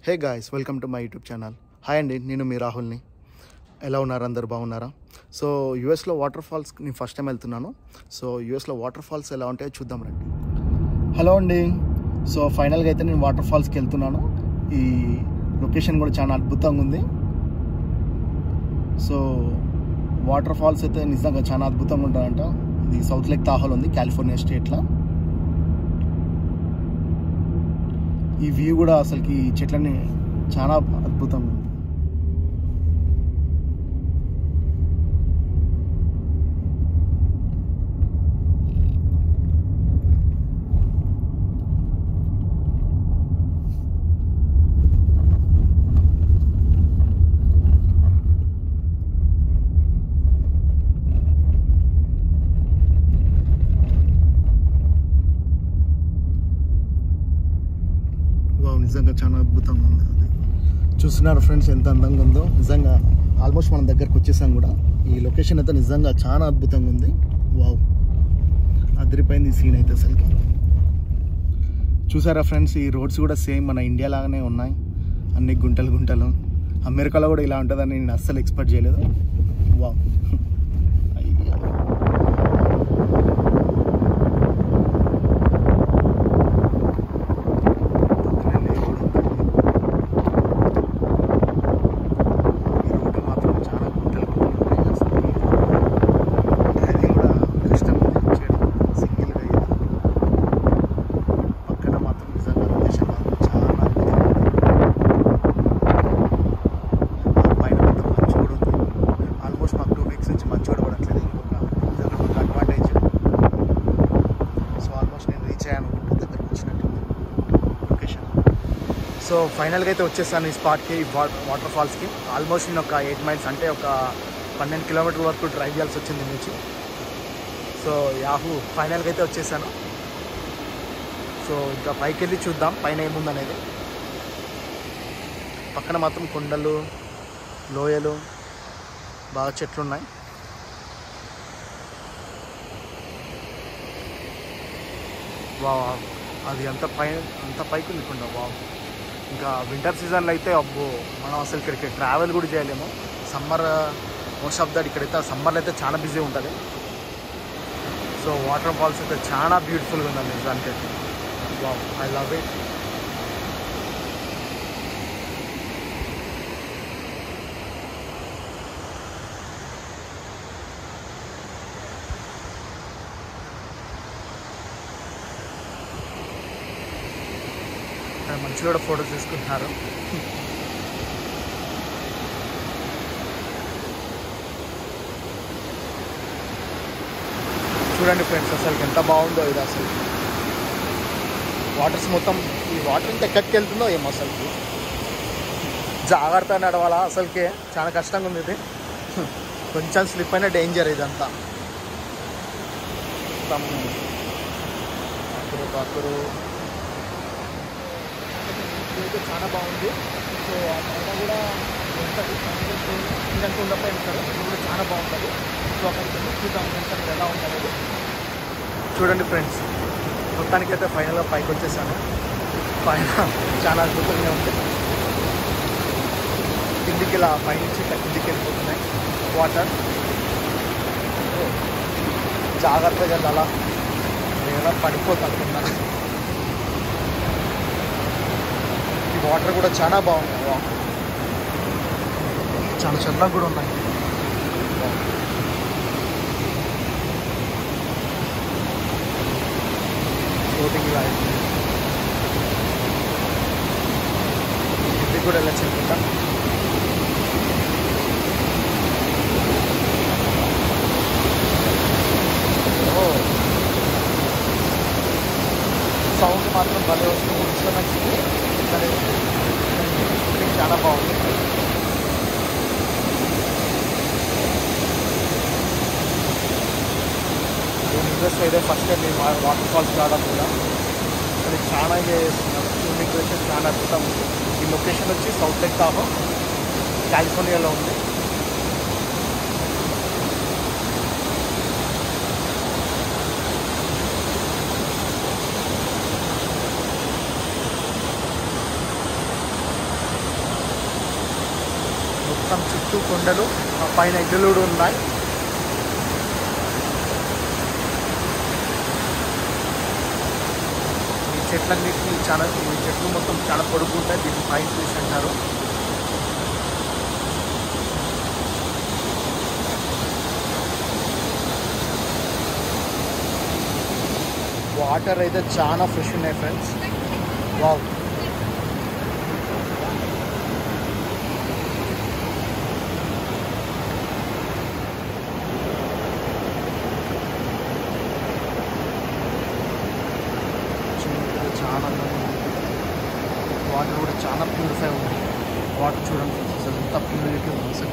Hey guys welcome to my YouTube channel hi అండి నేను మీ రాహుల్ని ఎలా ఉన్నారు అందరు బాగున్నారా సో యూఎస్లో వాటర్ ఫాల్స్ నేను ఫస్ట్ టైం వెళ్తున్నాను సో యూఎస్లో వాటర్ ఫాల్స్ ఎలా ఉంటాయో చూద్దాం రండి హలో అండి సో ఫైనల్గా అయితే నేను వాటర్ ఫాల్స్కి వెళ్తున్నాను ఈ లొకేషన్ కూడా చాలా అద్భుతంగా ఉంది సో వాటర్ ఫాల్స్ అయితే నిజంగా చాలా అద్భుతంగా ఉంటుందంట ఇది సౌత్ లేక్ తాహోల్ ఉంది కాలిఫోర్నియా స్టేట్లో ఈ వ్యూ కూడా అసలుకి ఈ చెట్లని చాలా అద్భుతంగా ఉంది వావ్ నిజంగా చాలా అద్భుతంగా ఉంది అది చూస్తున్నారు ఫ్రెండ్స్ ఎంత అందంగా ఉందో నిజంగా ఆల్మోస్ట్ మనం దగ్గరకు వచ్చేసాం కూడా ఈ లొకేషన్ అయితే నిజంగా చాలా అద్భుతంగా ఉంది వావ్ అదిరిపోయింది ఈ సీన్ అయితే అసలుకి చూసారా ఫ్రెండ్స్ ఈ రోడ్స్ కూడా సేమ్ మన ఇండియా లాగానే ఉన్నాయి అన్ని గుంటలు గుంటలు అమెరికాలో కూడా ఇలా ఉంటుందని నేను అస్సలు ఎక్స్పెక్ట్ చేయలేదు వావ్ అయ్యా పొద్దున్నే లేచి కూడా ఉంటాను. ఈ రోడ్డు మాత్రం చాలా గుంటలు గుంటలు ఉన్నాయి అసలు డ్రైవింగ్ కూడా కష్టం ఉంది చేయడం సింగిల్గా ఇది పక్కన మాత్రం నిజంగా లొకేషన్ మాత్రం చాలా అద్భుతంగా ఉంది. ఆ పైన మొత్తం మంచు కూడా ఉంది ఆల్మోస్ట్ మాకు టూ వీక్స్ నుంచి మంచు కూడా పడట్లేదు ఇంకొక ఇదొక ఒక అడ్వాంటేజ్ సో ఆల్మోస్ట్ నేను రీచ్ అయ్యాను దగ్గరకు వచ్చినట్టుంది లొకేషన్ సో ఫైనల్గా అయితే వచ్చేసాను ఈ స్పాట్కి వాటర్ ఫాల్స్కి ఆల్మోస్ట్ నేను ఒక ఎయిట్ మైల్స్ అంటే ఒక పన్నెండు కిలోమీటర్ వరకు డ్రైవ్ చేయాల్సి వచ్చింది దీని నుంచి సో యాహూ ఫైనల్గా అయితే వచ్చేసాను సో ఇంకా పైకి వెళ్ళి చూద్దాం పైన ఏముందనేది పక్కన మాత్రం కొండలు లోయలు బాగా చెట్లు ఉన్నాయి వా అది అంత పై అంత పైకి ఉంది కొండ వా ఇంకా వింటర్ సీజన్లో అయితే అబ్బో మనం అసలు ఇక్కడికి ట్రావెల్ కూడా చేయలేము సమ్మర్ మోస్ట్ ఆఫ్ దట్ ఇక్కడైతే సమ్మర్లో అయితే చాలా బిజీ ఉంటుంది సో వాటర్ ఫాల్స్ అయితే చాలా బ్యూటిఫుల్గా ఉందండి నిజానికి అయితే వావ్ ఐ లవ్ ఇట్ ఇక్కడ మంచిగా కూడా ఫోటోస్ తీసుకుంటున్నారు చూడండి ఫ్రెండ్స్ అసలు ఎంత బాగుందో ఇది అసలు వాటర్స్ మొత్తం ఈ వాటర్ ఇంత ఎక్కడికి వెళ్తుందో ఏమో అసలుకి జాగ్రత్త నడవాలా అసలుకే చాలా కష్టంగా ఉంది ఇది కొంచెం స్లిప్ అయినా డేంజర్ ఇదంతా మొత్తం పాకురు పాకురు ఇదైతే చాలా బాగుంది సో ఆ పైన కూడా ఉంటుంది ఇదంతా ఉండపై ఉంటారు ఇది కూడా చాలా బాగుంటుంది సో అక్కడికి వెళ్ళి చూద్దాం ఎంత ఎలా ఉంటుంది చూడండి ఫ్రెండ్స్ మొత్తానికి అయితే ఫైనల్గా పైకి వచ్చేసాను పైన చాలా అద్భుతంగా ఉంది కిందికి ఇలా పైనుంచి ఇట్లా కిందికి వెళ్ళిపోతున్నాయి వాటర్ జాగ్రత్తగా అలా నేను పడిపోతాను ఈ వాటర్ కూడా చాలా బాగుంది వా. చాలా చల్లగా కూడా ఉన్నాయి వా. ఫ్లోటింగ్ ఇలా ఉంది. ఇంటికి కూడా వెళ్ళచ్చు అనుకుంటా ఓ. సౌండ్ మాత్రం భలే వస్తుంది ఇన్స్ట్రుమెంట్స్ సరే ఇది చాలా బాగుంది యూనివర్స్ అయితే ఫస్ట్ టైం నేను వాటర్ ఫాల్స్ రావడం కూడా అది చాలా ఎంజాయ్ చేస్తున్నాను స్విమ్మింగ్ అయితే చాలా అద్భుతం ఉంది ఈ లొకేషన్ వచ్చి సౌత్ లెక్ తాహో కాలిఫోర్నియాలో ఉంది మొత్తం చుట్టూ కొండలు ఆ పైన ఇడ్డలు కూడా ఉన్నాయి ఈ చెట్లన్నిటికీ చాలా ఈ చెట్లు మొత్తం చాలా పొడుగు ఉంటాయి దీన్ని పైన ట్రీస్ అంటారు వాటర్ అయితే చాలా ఫ్రెష్ ఉన్నాయి ఫ్రెండ్స్ వావ్ చూడండి, చాలా అందంగా ఉంది. వాటర్ కూడా చాలా ప్యూరిఫై ఉంది వాటర్ చూడండి friends, అసలు ఎంత ప్యూరిటీ ఉంది అసలు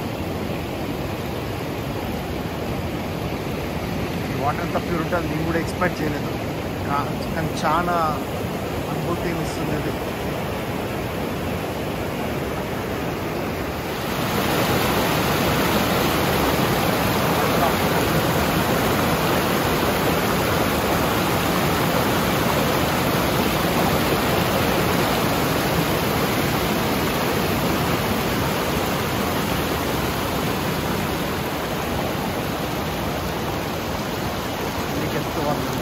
వాటర్ ఎంత ప్యూర్ ఉంటుంది నేను కూడా ఎక్స్పెక్ట్ చేయలేదు కా- కానీ చాలా అనుభూతి ఇస్తుంది ఇది మీకు ఎంత వాటర్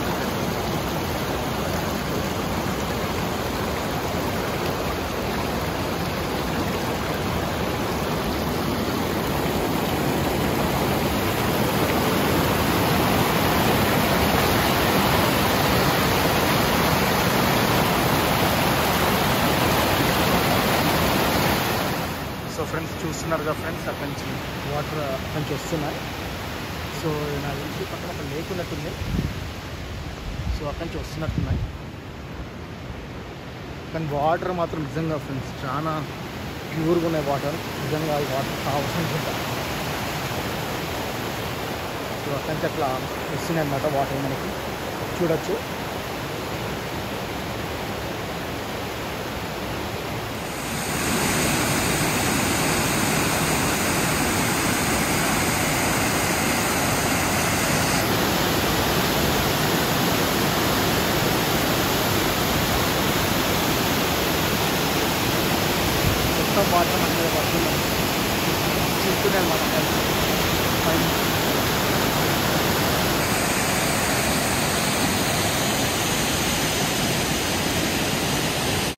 సో ఫ్రెండ్స్ చూస్తున్నారు కదా ఫ్రెండ్స్ అక్కడి నుంచి వాటర్ అక్కడి నుంచి వస్తున్నాయి సో నాకు తెలిసి పక్కన ఒక లేక్ ఉన్నట్టుంది సో అక్కడి నుంచి వస్తున్నట్టున్నాయి కానీ వాటర్ మాత్రం నిజంగా ఫ్రెండ్స్ చాలా ప్యూర్గా ఉన్నాయి వాటర్ నిజంగా ఈ వాటర్ కావాల్సి అనుకుంటా సో అక్కడి నుంచి అట్లా వస్తున్నాయి అన్నమాట వాటర్ మనకి చూడొచ్చు మొత్తం వాటర్ మన మీద పడుతున్నాం చూస్తున్నాయి అన్నమాట పైన